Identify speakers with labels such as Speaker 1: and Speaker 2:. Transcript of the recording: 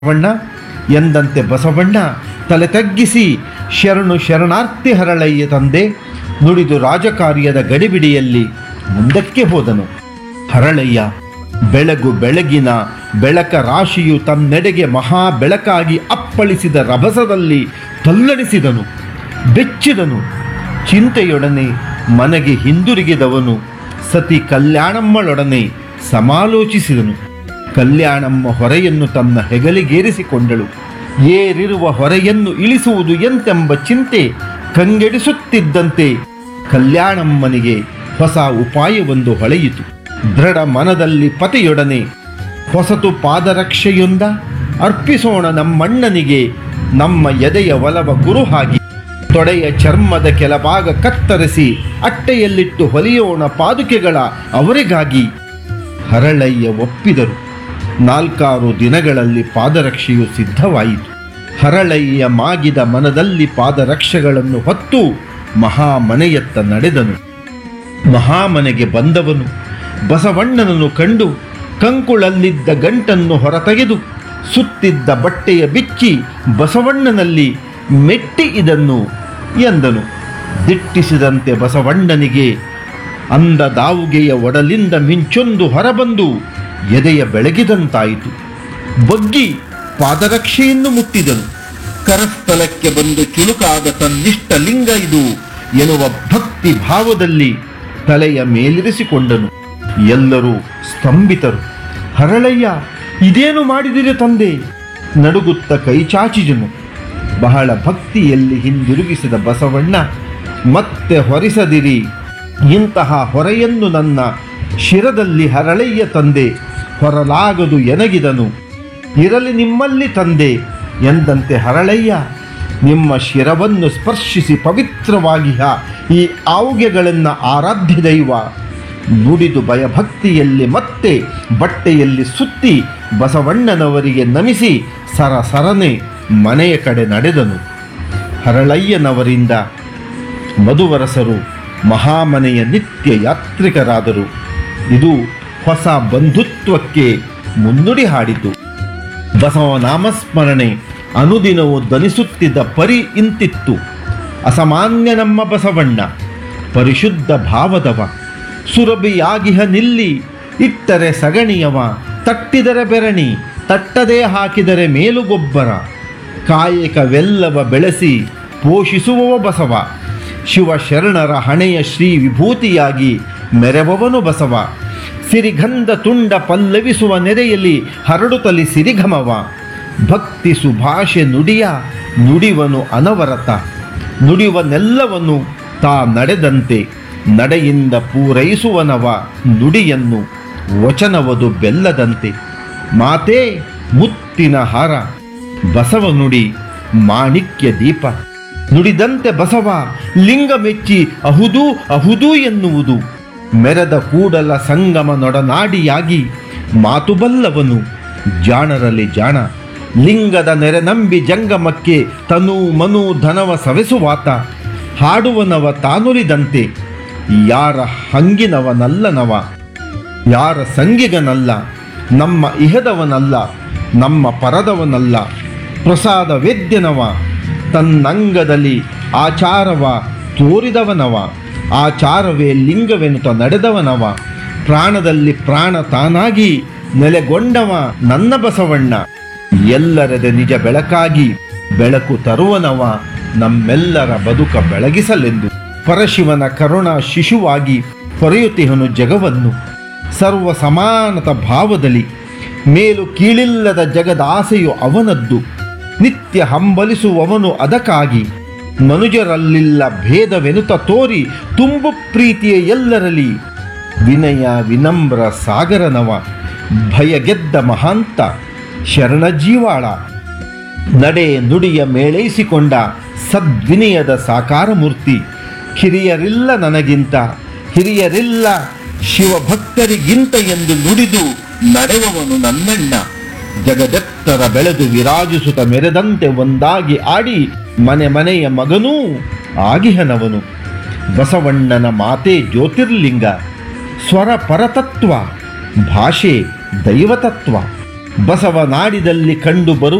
Speaker 1: ಬಸವಣ್ಣ ಎಂದಂತೆ ಬಸವಣ್ಣ ತಲೆ ತಗ್ಗಿಸಿ ಶರಣು ಶರಣಾರ್ಥಿ ಹರಳಯ್ಯ ತಂದೆ ನುಡಿದು ರಾಜಕಾರ್ಯದ ಗಡಿಬಿಡಿಯಲ್ಲಿ ಮುಂದಕ್ಕೆ ಹೋದನು ಹರಳಯ್ಯ ಬೆಳಗು ಬೆಳಗಿನ ಬೆಳಕ ರಾಶಿಯು ತನ್ನೆಡೆಗೆ ಮಹಾ ಬೆಳಕಾಗಿ ಅಪ್ಪಳಿಸಿದ ರಭಸದಲ್ಲಿ ತಲ್ಲಣಿಸಿದನು ಬೆಚ್ಚಿದನು ಚಿಂತೆಯೊಡನೆ ಮನೆಗೆ ಹಿಂದಿರುಗಿದವನು ಸತಿ ಕಲ್ಯಾಣಮ್ಮಳೊಡನೆ ಸಮಾಲೋಚಿಸಿದನು ಕಲ್ಯಾಣಮ್ಮ ಹೊರೆಯನ್ನು ತನ್ನ ಹೆಗಲಿಗೇರಿಸಿಕೊಂಡಳು ಏರಿರುವ ಹೊರೆಯನ್ನು ಇಳಿಸುವುದು ಎಂತೆಂಬ ಚಿಂತೆ ಕಂಗೆಡಿಸುತ್ತಿದ್ದಂತೆ ಕಲ್ಯಾಣಮ್ಮನಿಗೆ ಹೊಸ ಉಪಾಯವೊಂದು ಹೊಳೆಯಿತು ದೃಢ ಮನದಲ್ಲಿ ಪತಿಯೊಡನೆ ಹೊಸತು ಪಾದರಕ್ಷೆಯೊಂದ ಅರ್ಪಿಸೋಣ ನಮ್ಮಣ್ಣನಿಗೆ ನಮ್ಮ ಎದೆಯ ಒಲವ ಗುರುಹಾಗಿ ತೊಡೆಯ ಚರ್ಮದ ಕೆಲಭಾಗ ಕತ್ತರಿಸಿ ಅಟ್ಟೆಯಲ್ಲಿಟ್ಟು ಹೊಲಿಯೋಣ ಪಾದುಕೆಗಳ ಅವರಿಗಾಗಿ ಹರಳಯ್ಯ ಒಪ್ಪಿದರು ನಾಲ್ಕಾರು ದಿನಗಳಲ್ಲಿ ಪಾದರಕ್ಷೆಯು ಸಿದ್ಧವಾಯಿತು ಹರಳಯ್ಯ ಮಾಗಿದ ಮನದಲ್ಲಿ ಪಾದರಕ್ಷೆಗಳನ್ನು ಹೊತ್ತು ಮಹಾಮನೆಯತ್ತ ನಡೆದನು ಮಹಾಮನೆಗೆ ಬಂದವನು ಬಸವಣ್ಣನನ್ನು ಕಂಡು ಕಂಕುಳಲ್ಲಿದ್ದ ಗಂಟನ್ನು ಹೊರತೆಗೆದು ಸುತ್ತಿದ್ದ ಬಟ್ಟೆಯ ಬಿಚ್ಚಿ ಬಸವಣ್ಣನಲ್ಲಿ ಮೆಟ್ಟಿ ಇದನ್ನು ಎಂದನು ದಿಟ್ಟಿಸಿದಂತೆ ಬಸವಣ್ಣನಿಗೆ ಅಂದ ದಾವುಗೆಯ ಒಡಲಿಂದ ಮಿಂಚೊಂದು ಹೊರಬಂದು ಎದೆಯ ಬೆಳಗಿದಂತಾಯಿತು ಬಗ್ಗಿ ಪಾದರಕ್ಷೆಯನ್ನು ಮುಟ್ಟಿದನು ಕರಸ್ಥಲಕ್ಕೆ ಬಂದು ಚುಳುಕಾದ ತನ್ನಿಷ್ಟ ಲಿಂಗ ಇದು ಎನ್ನುವ ಭಕ್ತಿ ಭಾವದಲ್ಲಿ ತಲೆಯ ಮೇಲಿರಿಸಿಕೊಂಡನು ಎಲ್ಲರೂ ಸ್ತಂಭಿತರು ಹರಳಯ್ಯ ಇದೇನು ಮಾಡಿದಿರಿ ತಂದೆ ನಡುಗುತ್ತ ಕೈಚಾಚಿದನು ಬಹಳ ಭಕ್ತಿಯಲ್ಲಿ ಹಿಂದಿರುಗಿಸಿದ ಬಸವಣ್ಣ ಮತ್ತೆ ಹೊರಿಸದಿರಿ ಇಂತಹ ಹೊರೆಯನ್ನು ನನ್ನ ಶಿರದಲ್ಲಿ ಹರಳಯ್ಯ ತಂದೆ ಹೊರಲಾಗದು ಎನಗಿದನು ಇರಲಿ ನಿಮ್ಮಲ್ಲಿ ತಂದೆ ಎಂದಂತೆ ಹರಳಯ್ಯ ನಿಮ್ಮ ಶಿರವನ್ನು ಸ್ಪರ್ಶಿಸಿ ಪವಿತ್ರವಾಗಿಹ ಈ ಆವುಗೆಗಳನ್ನ ಆರಾಧ್ಯ ದೈವ ನುಡಿದು ಭಯಭಕ್ತಿಯಲ್ಲಿ ಮತ್ತೆ ಬಟ್ಟೆಯಲ್ಲಿ ಸುತ್ತಿ ಬಸವಣ್ಣನವರಿಗೆ ನಮಿಸಿ ಸರಸರನೆ ಮನೆಯ ಕಡೆ ನಡೆದನು ಹರಳಯ್ಯನವರಿಂದ ಮಧುವರಸರು ಮಹಾಮನೆಯ ನಿತ್ಯ ಯಾತ್ರಿಕರಾದರು ಇದು ಹೊಸ ಬಂಧುತ್ವಕ್ಕೆ ಮುನ್ನುಡಿ ಹಾಡಿತು ಬಸವ ನಾಮಸ್ಮರಣೆ ಅನುದಿನವೂ ಧ್ವನಿಸುತ್ತಿದ್ದ ಪರಿ ಇಂತಿತ್ತು ಅಸಾಮಾನ್ಯ ನಮ್ಮ ಬಸವಣ್ಣ ಪರಿಶುದ್ಧ ಭಾವದವ ಸುರಭಿಯಾಗಿಹ ನಿಲ್ಲಿ ಇಟ್ಟರೆ ಸಗಣಿಯವ ತಟ್ಟಿದರೆ ಬೆರಣಿ ತಟ್ಟದೇ ಹಾಕಿದರೆ ಮೇಲುಗೊಬ್ಬರ ಕಾಯಕವೆಲ್ಲವ ಬೆಳೆಸಿ ಪೋಷಿಸುವವ ಬಸವ ಶಿವ ಶರಣರ ಹಣೆಯ ಶ್ರೀ ವಿಭೂತಿಯಾಗಿ ಮೆರೆವವನು ಬಸವ ಸಿರಿಗಂಧ ತುಂಡ ಪಲ್ಲವಿಸುವ ನೆರೆಯಲ್ಲಿ ಹರಡುತ್ತಲಿ ಸಿರಿಘಮವ ಭಕ್ತಿ ಸುಭಾಷೆ ನುಡಿಯ ನುಡಿವನು ಅನವರತ ನುಡಿವನೆಲ್ಲವನ್ನು ತಾ ನಡೆದಂತೆ ನಡೆಯಿಂದ ಪೂರೈಸುವನವ ನುಡಿಯನ್ನು ವಚನವದು ಬೆಲ್ಲದಂತೆ ಮಾತೇ ಮುತ್ತಿನ ಹಾರ ಬಸವ ನುಡಿ ಮಾಣಿಕ್ಯ ದೀಪ ನುಡಿದಂತೆ ಬಸವ ಲಿಂಗ ಮೆಚ್ಚಿ ಅಹುದೂ ಅಹುದೂ ಎನ್ನುವುದು ಮೆರೆದ ಕೂಡಲ ಸಂಗಮ ನೊಡನಾಡಿಯಾಗಿ ಮಾತು ಬಲ್ಲವನು ಜಾಣರಲ್ಲಿ ಜಾಣ ಲಿಂಗದ ನೆರೆ ನಂಬಿ ಜಂಗಮಕ್ಕೆ ತನು ಮನು ಧನವ ಸವೆಸುವಾತ ಹಾಡುವನವ ತಾನುರಿದಂತೆ ಯಾರ ಹಂಗಿನವನಲ್ಲನವ ಯಾರ ಸಂಗಿಗನಲ್ಲ ನಮ್ಮ ಇಹದವನಲ್ಲ ನಮ್ಮ ಪರದವನಲ್ಲ ಪ್ರಸಾದ ವೇದ್ಯನವ ತನ್ನಂಗದಲ್ಲಿ ಆಚಾರವ ತೋರಿದವನವ ಆಚಾರವೇ ಲಿಂಗವೆನುತ ನಡೆದವನವ ಪ್ರಾಣದಲ್ಲಿ ಪ್ರಾಣ ತಾನಾಗಿ ನೆಲೆಗೊಂಡವ ನನ್ನ ಬಸವಣ್ಣ ಎಲ್ಲರದೆ ನಿಜ ಬೆಳಕಾಗಿ ಬೆಳಕು ತರುವನವ ನಮ್ಮೆಲ್ಲರ ಬದುಕ ಬೆಳಗಿಸಲೆಂದು ಪರಶಿವನ ಕರುಣ ಶಿಶುವಾಗಿ ಪೊರೆಯುತ್ತಿಹನು ಜಗವನ್ನು ಸರ್ವ ಸಮಾನತ ಭಾವದಲ್ಲಿ ಮೇಲು ಕೀಳಿಲ್ಲದ ಜಗದಾಸೆಯು ಅವನದ್ದು ನಿತ್ಯ ಹಂಬಲಿಸುವವನು ಅದಕ್ಕಾಗಿ ಮನುಜರಲ್ಲಿಲ್ಲ ಭೇದವೆನುತ ತೋರಿ ತುಂಬು ಪ್ರೀತಿಯ ಎಲ್ಲರಲ್ಲಿ ವಿನಯ ವಿನಮ್ರ ಸಾಗರನವ ಭಯ ಗೆದ್ದ ಮಹಾಂತ ಶರಣ ಜೀವಾಳ ನಡೆ ನುಡಿಯ ಮೇಳೈಸಿಕೊಂಡ ಸದ್ವಿನಯದ ಸಾಕಾರ ಮೂರ್ತಿ ಹಿರಿಯರಿಲ್ಲ ನನಗಿಂತ ಹಿರಿಯರಿಲ್ಲ ಶಿವಭಕ್ತರಿಗಿಂತ ಎಂದು ನುಡಿದು ನಡೆವವನು ನನ್ನಣ್ಣ ಜಗದೆತ್ತರ ಬೆಳೆದು ವಿರಾಜಿಸುತ್ತ ಮೆರೆದಂತೆ ಒಂದಾಗಿ ಆಡಿ ಮನೆ ಮನೆಯ ಮಗನೂ ಆಗಿಹನವನು ಬಸವಣ್ಣನ ಮಾತೆ ಜ್ಯೋತಿರ್ಲಿಂಗ ಸ್ವರ ಪರತತ್ವ ಭಾಷೆ ದೈವತತ್ವ ಬಸವ ನಾಡಿದಲ್ಲಿ ಕಂಡು